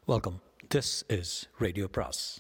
Welcome. This is Radio Pras.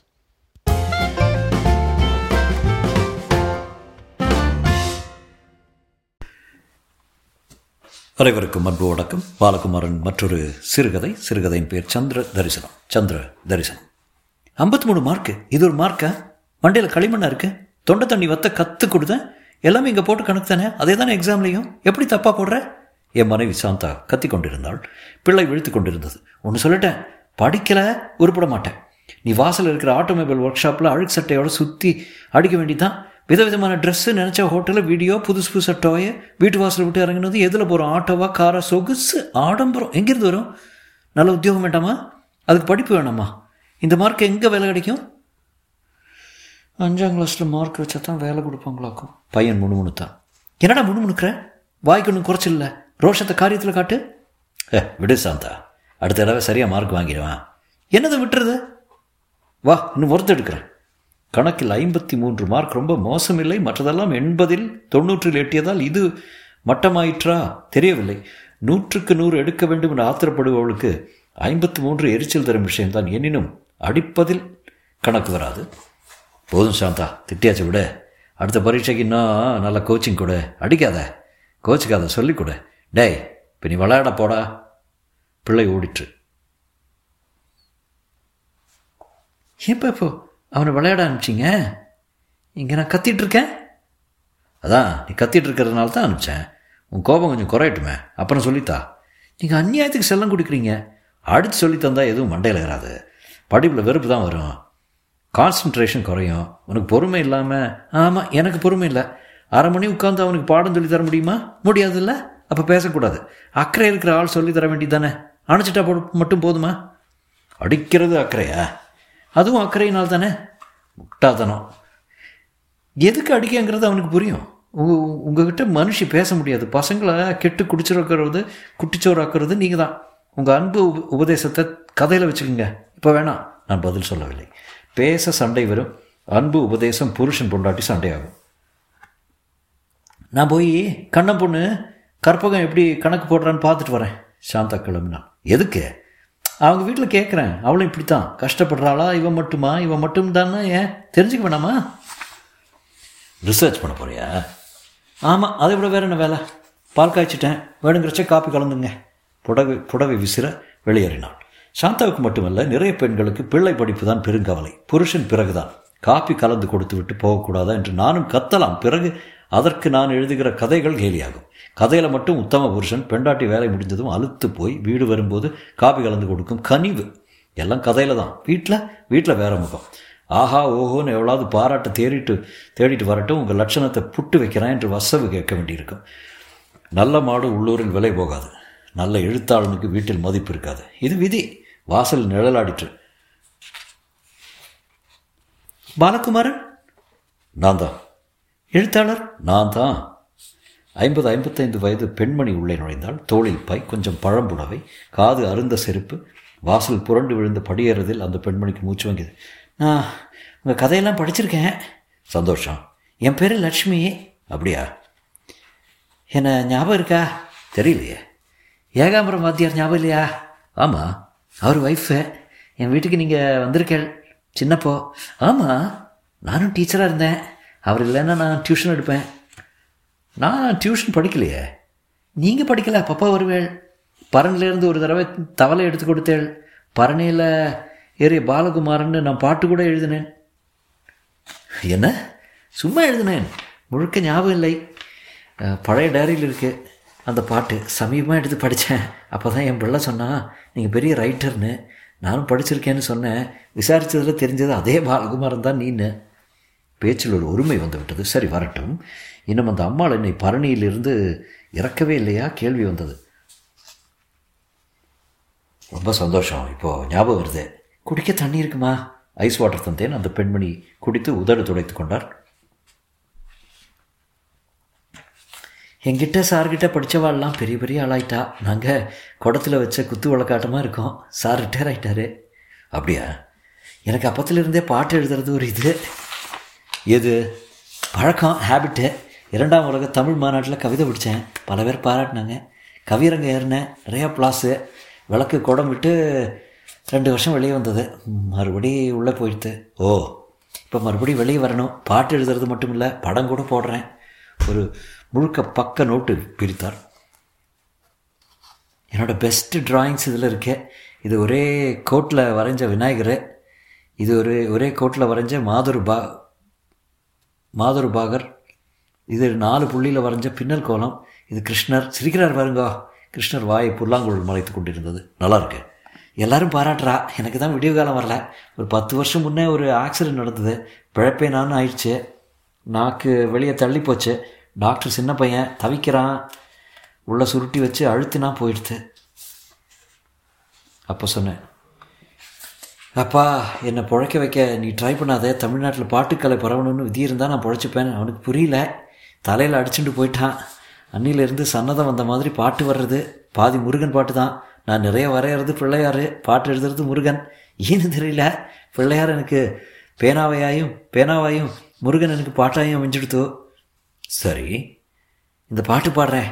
அனைவருக்கும் அன்பு வணக்கம் பாலகுமாரன் மற்றொரு சிறுகதை சிறுகதையின் பேர் சந்திர தரிசனம் சந்திர தரிசனம் ஐம்பத்தி மூணு மார்க்கு இது ஒரு மார்க்கா மண்டையில் களிமண்ணா இருக்கு தொண்டை தண்ணி வத்த கற்று கொடுத்தேன் எல்லாமே இங்கே போட்டு கணக்கு தானே அதே தானே எக்ஸாம்லேயும் எப்படி தப்பாக போடுற என் மனைவி சாந்தா கத்தி கொண்டிருந்தாள் பிள்ளை விழித்து கொண்டிருந்தது ஒன்று சொல்லிட்டேன் படிக்கல உருப்பட மாட்டேன் நீ வாசல் இருக்கிற ஆட்டோமொபைல் ஒர்க் ஷாப்பில் அழுக்கு சட்டையோட சுற்றி அடிக்க வேண்டியதான் விதவிதமான ட்ரெஸ்ஸு நினச்ச ஹோட்டலில் வீடியோ புதுசு புதுசாக டோயை வீட்டு வாசல் விட்டு இறங்குனது எதில் போகிறோம் ஆட்டோவா காரா சொகுசு ஆடம்பரம் எங்கேருந்து வரும் நல்ல உத்தியோகம் வேண்டாமா அதுக்கு படிப்பு வேணாமா இந்த மார்க் எங்கே வேலை கிடைக்கும் அஞ்சாம் கிளாஸில் மார்க் வச்சா தான் வேலை கொடுப்பாங்களாக்கும் பையன் முணுமுணுத்தான் என்னடா முணுமுணுக்கிற வாய்க்கு ஒன்றும் குறைச்சில்ல ரோஷத்தை காரியத்தில் காட்டு ஏ விடு சாந்தா அடுத்த தடவை சரியாக மார்க் வாங்கிடுவான் என்னதை விட்டுறது வா இன்னும் ஒருத்தர் எடுக்கிறேன் கணக்கில் ஐம்பத்தி மூன்று மார்க் ரொம்ப மோசமில்லை மற்றதெல்லாம் எண்பதில் தொண்ணூற்றில் எட்டியதால் இது மட்டமாயிற்றா தெரியவில்லை நூற்றுக்கு நூறு எடுக்க வேண்டும் என்று ஆத்திரப்படுபவளுக்கு ஐம்பத்தி மூன்று எரிச்சல் தரும் விஷயம்தான் எனினும் அடிப்பதில் கணக்கு வராது போதும் சாந்தா திட்டியாச்சு விட அடுத்த பரீட்சைக்கு இன்னும் நல்ல கோச்சிங் கொடு அடிக்காத கோச்சிக்காத சொல்லிக் கொடு டேய் இப்போ நீ விளையாட போடா பிள்ளை ஓடிற்று ஏப்பா இப்போ அவனை விளையாட அனுப்பிச்சிங்க இங்கே நான் கத்திட்டு இருக்கேன் அதான் நீ கத்திட்டு இருக்கிறதுனால தான் அனுப்பிச்சேன் உன் கோபம் கொஞ்சம் குறையட்டுமே அப்புறம் சொல்லித்தா நீங்கள் அந்நியாயத்துக்கு செல்லம் கொடுக்குறீங்க அடித்து சொல்லி தந்தால் எதுவும் மண்டையில் ஏறாது படிப்பில் வெறுப்பு தான் வரும் கான்சன்ட்ரேஷன் குறையும் உனக்கு பொறுமை இல்லாமல் ஆமாம் எனக்கு பொறுமை இல்லை அரை மணி உட்காந்து அவனுக்கு பாடம் சொல்லி தர முடியுமா முடியாதுல்ல அப்போ பேசக்கூடாது அக்கறை இருக்கிற ஆள் சொல்லி தர வேண்டியது தானே அணைச்சிட்டா போ மட்டும் போதுமா அடிக்கிறது அக்கறையா அதுவும் அக்கறையினால் தானே முட்டாத்தனம் எதுக்கு அடிக்கங்கிறது அவனுக்கு புரியும் உங்க உங்ககிட்ட மனுஷி பேச முடியாது பசங்களை கெட்டு குடிச்சிருக்கிறது குட்டிச்சோறாக்குறது நீங்கள் தான் உங்கள் அன்பு உப- உபதேசத்தை கதையில் வச்சுக்கோங்க இப்போ வேணாம் நான் பதில் சொல்லவில்லை பேச சண்டை வரும் அன்பு உபதேசம் புருஷன் பொண்டாட்டி சண்டையாகும் நான் போய் கண்ணன் பொண்ணு கற்பகம் எப்படி கணக்கு போடுறான்னு பார்த்துட்டு வரேன் சாந்தா கிளம்பினான் எதுக்கு அவங்க வீட்டில் கேட்குறேன் அவளும் இப்படி தான் கஷ்டப்படுறாளா இவன் மட்டுமா இவன் மட்டும் தானே ஏன் தெரிஞ்சுக்க வேணாமா ரிசர்ச் பண்ண போறியா ஆமாம் அதை விட வேற என்ன வேலை பால் காய்ச்சிட்டேன் வேணுங்கிறச்ச காப்பி கலந்துங்க புடவை புடவை விசிற வெளியேறினாள் சாந்தாவுக்கு மட்டுமல்ல நிறைய பெண்களுக்கு பிள்ளை படிப்பு தான் பெருங்கவலை புருஷன் பிறகுதான் காப்பி கலந்து கொடுத்து விட்டு போகக்கூடாதா என்று நானும் கத்தலாம் பிறகு அதற்கு நான் எழுதுகிற கதைகள் கேலியாகும் கதையில் மட்டும் உத்தம புருஷன் பெண்டாட்டி வேலை முடிந்ததும் அலுத்து போய் வீடு வரும்போது காப்பி கலந்து கொடுக்கும் கனிவு எல்லாம் கதையில் தான் வீட்டில் வீட்டில் வேற முகம் ஆஹா ஓஹோன்னு எவ்வளவு பாராட்ட தேடிட்டு தேடிட்டு வரட்டும் உங்கள் லட்சணத்தை புட்டு வைக்கிறேன் என்று வசவு கேட்க வேண்டியிருக்கும் நல்ல மாடு உள்ளூரில் விலை போகாது நல்ல எழுத்தாளனுக்கு வீட்டில் மதிப்பு இருக்காது இது விதி வாசல் நிழலாடிற்று பாலகுமாரன் நான் தான் எழுத்தாளர் நான் தான் ஐம்பது ஐம்பத்தைந்து வயது பெண்மணி உள்ளே நுழைந்தாள் தோளில் பை கொஞ்சம் பழம்புடவை காது அருந்த செருப்பு வாசல் புரண்டு விழுந்த படியேறதில் அந்த பெண்மணிக்கு மூச்சு வாங்கியது நான் உங்கள் கதையெல்லாம் படிச்சிருக்கேன் சந்தோஷம் என் பேர் லட்சுமி அப்படியா என்ன ஞாபகம் இருக்கா தெரியலையே ஏகாம்பரம் வாத்தியார் ஞாபகம் இல்லையா ஆமாம் அவர் ஒய்ஃபு என் வீட்டுக்கு நீங்கள் வந்திருக்கேள் சின்னப்போ ஆமாம் நானும் டீச்சராக இருந்தேன் அவர் இல்லைன்னா நான் டியூஷன் எடுப்பேன் நான் டியூஷன் படிக்கலையே நீங்கள் படிக்கல பப்பா வருவேள் பரணிலேருந்து ஒரு தடவை தவளை எடுத்து கொடுத்தேள் பரணியில் ஏறிய பாலகுமாரன்னு நான் பாட்டு கூட எழுதினேன் என்ன சும்மா எழுதினேன் முழுக்க ஞாபகம் இல்லை அஹ், பழைய டைரியில் இருக்குது அந்த பாட்டு சமீபமாக எடுத்து படித்தேன் அப்போ தான் என் பிள்ளை சொன்னா நீங்கள் பெரிய ரைட்டர்னு நானும் படிச்சிருக்கேன்னு சொன்னேன் விசாரித்ததில் தெரிஞ்சது அதே பாலகுமாரன் தான் நீன்னு பேச்சில் ஒரு உரிமை வந்து விட்டது சரி வரட்டும் இன்னும் அந்த அம்மாள் என்னை பரணியிலிருந்து இறக்கவே இல்லையா கேள்வி வந்தது ரொம்ப சந்தோஷம் இப்போது ஞாபகம் வருது குடிக்க தண்ணி இருக்குமா ஐஸ் வாட்டர் தந்தேன் அந்த பெண்மணி குடித்து உதடு துடைத்து கொண்டார் என்கிட்ட சார்கிட்ட படித்தவாள்லாம் பெரிய பெரிய ஆளாயிட்டா நாங்கள் குடத்தில் வச்ச குத்து விளக்காட்டமாக இருக்கோம் சார் ரிட்டையர் ஆயிட்டாரு அப்படியா எனக்கு அப்பத்திலிருந்தே பாட்டு எழுதுறது ஒரு இது எது பழக்கம் ஹேபிட்டு இரண்டாம் உலக தமிழ் மாநாட்டில் கவிதை படித்தேன் பல பேர் பாராட்டினாங்க கவியரங்க ஏறினேன் நிறையா ப்ளாஸு விளக்கு குடம் விட்டு ரெண்டு வருஷம் வெளியே வந்தது மறுபடியும் உள்ளே போயிடுது ஓ இப்போ மறுபடியும் வெளியே வரணும் பாட்டு எழுதுறது மட்டும் இல்லை படம் கூட போடுறேன் ஒரு முழுக்க பக்க நோட்டு பிரித்தார் என்னோடய பெஸ்ட்டு ட்ராயிங்ஸ் இதில் இருக்கே இது ஒரே கோட்டில் வரைஞ்ச விநாயகர் இது ஒரு ஒரே கோட்டில் வரைஞ்ச மாதுரு பா மாதுரு பாகர் இது நாலு புள்ளியில் வரைஞ்ச பின்னல் கோலம் இது கிருஷ்ணர் சிரிக்கிறார் பாருங்க கிருஷ்ணர் வாயை புல்லாங்குழல் மறைத்து கொண்டிருந்தது நல்லா இருக்கு எல்லாரும் பாராட்டுறா எனக்கு தான் விடிவு காலம் வரல ஒரு பத்து வருஷம் முன்னே ஒரு ஆக்சிடென்ட் நடந்தது பிழப்பே நானும் ஆயிடுச்சு நாக்கு வெளியே தள்ளி போச்சு டாக்டர் சின்ன பையன் தவிக்கிறான் உள்ள சுருட்டி வச்சு அழுத்தினா போயிடுது அப்போ சொன்னேன் அப்பா என்னை பிழைக்க வைக்க நீ ட்ரை பண்ணாத தமிழ்நாட்டில் பாட்டுக்கலை பரவணும்னு விதி இருந்தால் நான் பிழைச்சிப்பேன் அவனுக்கு புரியல தலையில் அடிச்சுட்டு போயிட்டான் அன்னிலேருந்து சன்னதம் வந்த மாதிரி பாட்டு வர்றது பாதி முருகன் பாட்டு தான் நான் நிறைய வரைகிறது பிள்ளையார் பாட்டு எழுதுறது முருகன் ஏன்னு தெரியல பிள்ளையார் எனக்கு பேனாவையாயும் பேனாவாயும் முருகன் எனக்கு பாட்டாயும் அமைஞ்சிடுத்தோ சரி இந்த பாட்டு பாடுறேன்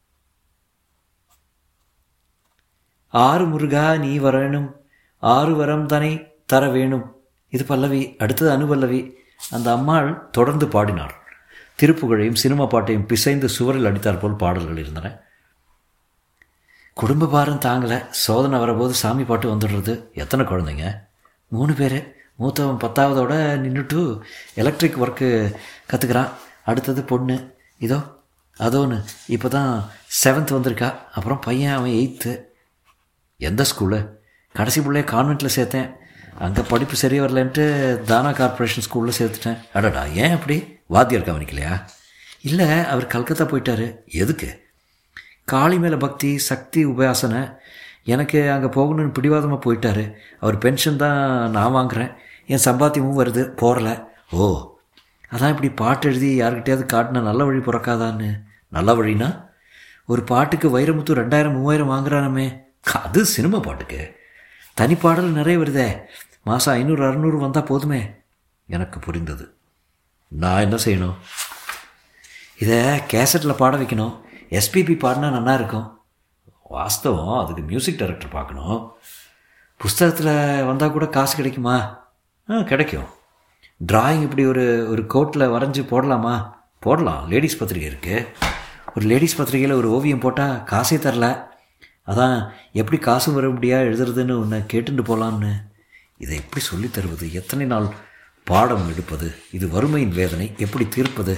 ஆறு முருகா நீ வரணும் ஆறு வரம் தானே தர வேணும் இது பல்லவி அடுத்தது அனுபல்லவி அந்த அம்மாள் தொடர்ந்து பாடினாள் திருப்புகழையும் சினிமா பாட்டையும் பிசைந்து சுவரில் அடித்தார் போல் பாடல்கள் இருந்தன குடும்ப பாரம் தாங்கலை சோதனை வரபோது சாமி பாட்டு வந்துடுறது எத்தனை குழந்தைங்க மூணு பேர் மூத்தவன் பத்தாவதோட நின்றுட்டு எலக்ட்ரிக் ஒர்க்கு கற்றுக்கிறான் அடுத்தது பொண்ணு இதோ அதோன்னு இப்போ தான் செவன்த் வந்திருக்கா அப்புறம் பையன் அவன் எயித்து எந்த ஸ்கூலு கடைசி பிள்ளைய கான்வெண்ட்டில் சேர்த்தேன் அங்கே படிப்பு சரியாக வரலன்ட்டு தானா கார்ப்பரேஷன் ஸ்கூலில் சேர்த்துட்டேன் அடடா ஏன் அப்படி வாத்தியார் கவனிக்கலையா இல்லை அவர் கல்கத்தா போயிட்டாரு எதுக்கு காளி மேலே பக்தி சக்தி உபாசனை எனக்கு அங்கே போகணும்னு பிடிவாதமாக போயிட்டாரு அவர் பென்ஷன் தான் நான் வாங்குகிறேன் என் சம்பாத்தியமும் வருது போகல ஓ அதான் இப்படி பாட்டு எழுதி யார்கிட்டயாவது காட்டினா நல்ல வழி பிறக்காதான்னு நல்ல வழினா ஒரு பாட்டுக்கு வைரமுத்து ரெண்டாயிரம் மூவாயிரம் வாங்குறானமே அது சினிமா பாட்டுக்கு தனிப்பாடல் நிறைய வருதே மாதம் ஐநூறு அறநூறு வந்தால் போதுமே எனக்கு புரிந்தது நான் என்ன செய்யணும் இதை கேசட்டில் பாட வைக்கணும் எஸ்பிபி பாடினா நல்லா இருக்கும் வாஸ்தவம் அதுக்கு மியூசிக் டைரக்டர் பார்க்கணும் புஸ்தகத்தில் வந்தால் கூட காசு கிடைக்குமா ஆ கிடைக்கும் டிராயிங் இப்படி ஒரு ஒரு கோட்டில் வரைஞ்சி போடலாமா போடலாம் லேடிஸ் பத்திரிகை இருக்குது ஒரு லேடிஸ் பத்திரிகையில் ஒரு ஓவியம் போட்டால் காசே தரல அதான் எப்படி காசு வர முடியா எழுதுறதுன்னு உன்னை கேட்டுட்டு போகலான்னு இதை எப்படி சொல்லித் தருவது எத்தனை நாள் பாடம் எடுப்பது இது வறுமையின் வேதனை எப்படி தீர்ப்பது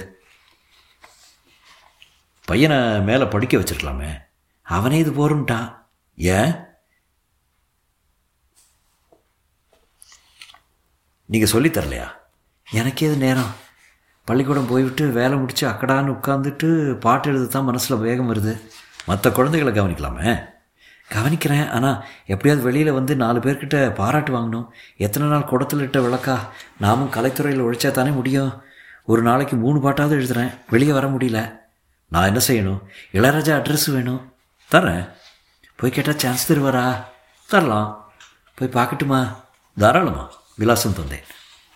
பையனை மேலே படிக்க வச்சிருக்கலாமே அவனே இது போருன்ட்டான் ஏன் நீங்கள் சொல்லித் தரலையா எனக்கே இது நேரம் பள்ளிக்கூடம் போய்விட்டு வேலை முடித்து அக்கடான்னு உட்காந்துட்டு பாட்டு எழுத தான் மனசில் வேகம் வருது மற்ற குழந்தைகளை கவனிக்கலாமே கவனிக்கிறேன் ஆனால் எப்படியாவது வெளியில் வந்து நாலு பேர்கிட்ட பாராட்டு வாங்கணும் எத்தனை நாள் குடத்தில் இட்ட விளக்கா நாமும் கலைத்துறையில் உழைச்சா தானே முடியும் ஒரு நாளைக்கு மூணு பாட்டாவது எழுதுகிறேன் வெளியே வர முடியல நான் என்ன செய்யணும் இளையராஜா அட்ரஸ் வேணும் தரேன் போய் கேட்டால் சான்ஸ் தருவாரா தரலாம் போய் பார்க்கட்டுமா தாராளமா விலாசம் தந்தேன்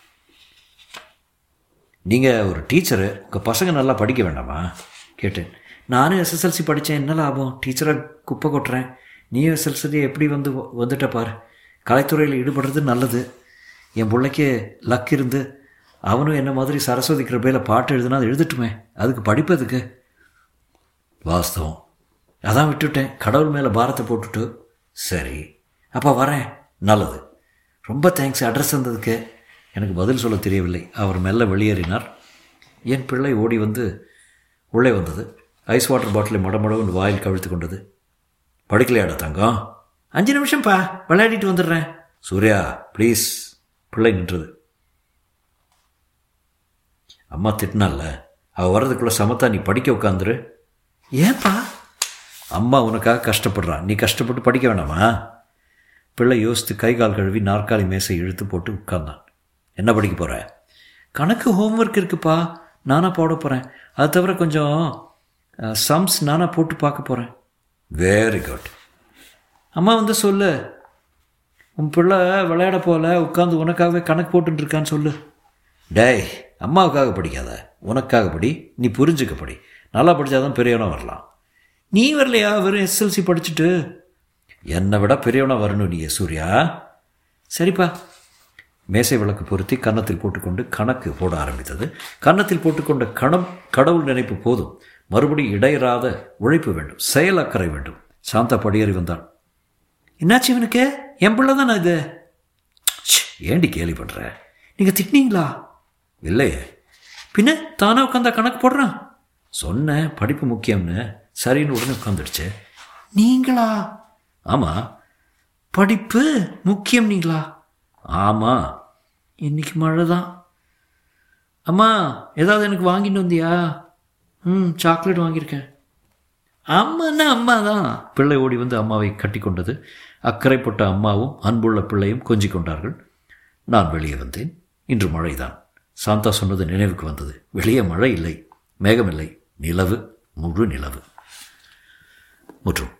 நீங்கள் ஒரு டீச்சரு உங்கள் பசங்க நல்லா படிக்க வேண்டாமா கேட்டேன் நானும் எஸ்எஸ்எல்சி படித்தேன் என்ன லாபம் டீச்சராக குப்பை கொட்டுறேன் நீயும் எஸ்எல்சி எப்படி வந்து வந்துட்ட பாரு கலைத்துறையில் ஈடுபடுறது நல்லது என் பிள்ளைக்கு லக் இருந்து அவனும் என்ன மாதிரி சரஸ்வதி கிருபையில் பாட்டு எழுதுனா அது எழுதட்டுமே அதுக்கு படிப்பதுக்கு வாஸ்தவம் அதான் விட்டுட்டேன் கடவுள் மேலே பாரத்தை போட்டுட்டு சரி அப்போ வரேன் நல்லது ரொம்ப தேங்க்ஸ் அட்ரஸ் தந்ததுக்கு எனக்கு பதில் சொல்ல தெரியவில்லை அவர் மெல்ல வெளியேறினார் என் பிள்ளை ஓடி வந்து உள்ளே வந்தது ஐஸ் வாட்டர் பாட்டிலை மடமடவுன்னு வாயில் கவிழ்த்து கொண்டது படிக்கலையாடா தங்கம் அஞ்சு நிமிஷம்ப்பா விளையாடிட்டு வந்துடுறேன் சூர்யா ப்ளீஸ் பிள்ளை நின்றது அம்மா திட்டினால அவள் வர்றதுக்குள்ளே சமத்தா நீ படிக்க உட்காந்துரு ஏன்பா அம்மா உனக்காக கஷ்டப்படுறான் நீ கஷ்டப்பட்டு படிக்க வேணாமா பிள்ளை யோசித்து கை கால் கழுவி நாற்காலி மேசை இழுத்து போட்டு உட்கார்ந்தான் என்ன படிக்க போகிற கணக்கு ஹோம்ஒர்க் இருக்குப்பா நானாக போட போகிறேன் அது தவிர கொஞ்சம் சம்ஸ் நானாக போட்டு பார்க்க போகிறேன் வெரி குட் அம்மா வந்து சொல்லு உன் பிள்ளை விளையாட போல உட்காந்து உனக்காகவே கணக்கு போட்டுருக்கான்னு சொல்லு டேய் அம்மாவுக்காக படிக்காத உனக்காக படி நீ புரிஞ்சுக்க படி நல்லா படித்தாதான் பெரியவனாக வரலாம் நீ வரலையா வெறும் எஸ்எல்சி படிச்சுட்டு என்னை விட பெரியவனாக வரணும் நீ சூர்யா சரிப்பா மேசை விளக்கு பொருத்தி கன்னத்தில் போட்டுக்கொண்டு கணக்கு போட ஆரம்பித்தது கன்னத்தில் போட்டுக்கொண்ட கணம் கடவுள் நினைப்பு போதும் மறுபடி இடையறாத உழைப்பு வேண்டும் செயல் அக்கறை வேண்டும் சாந்தா படியேறி வந்தாள் என்னாச்சு இவனுக்கு என் பிள்ளை தானே இது ச்சே, ஏண்டி கேலி பண்ற நீங்க திட்டினீங்களா இல்லையே பின்ன தானே உட்காந்தா கணக்கு போடுறான் சொன்னேன் படிப்பு முக்கியம்னு சரின்னு உடனே உட்காந்துடுச்சு நீங்களா ஆமா படிப்பு முக்கியம் நீங்களா ஆமா இன்னைக்கு மழை தான் அம்மா ஏதாவது எனக்கு வாங்கிட்டு வந்தியா ம் சாக்லேட் வாங்கியிருக்கேன் அம்மான்னா அம்மா தான் பிள்ளை ஓடி வந்து அம்மாவை கட்டி கொண்டது அக்கறைப்பட்ட அம்மாவும் அன்புள்ள பிள்ளையும் கொஞ்சிக் கொண்டார்கள் நான் வெளியே வந்தேன் இன்று மழைதான் சாந்தா சொன்னது நினைவுக்கு வந்தது வெளியே மழை இல்லை மேகமில்லை நிலவு முழு நிலவு முற்றும்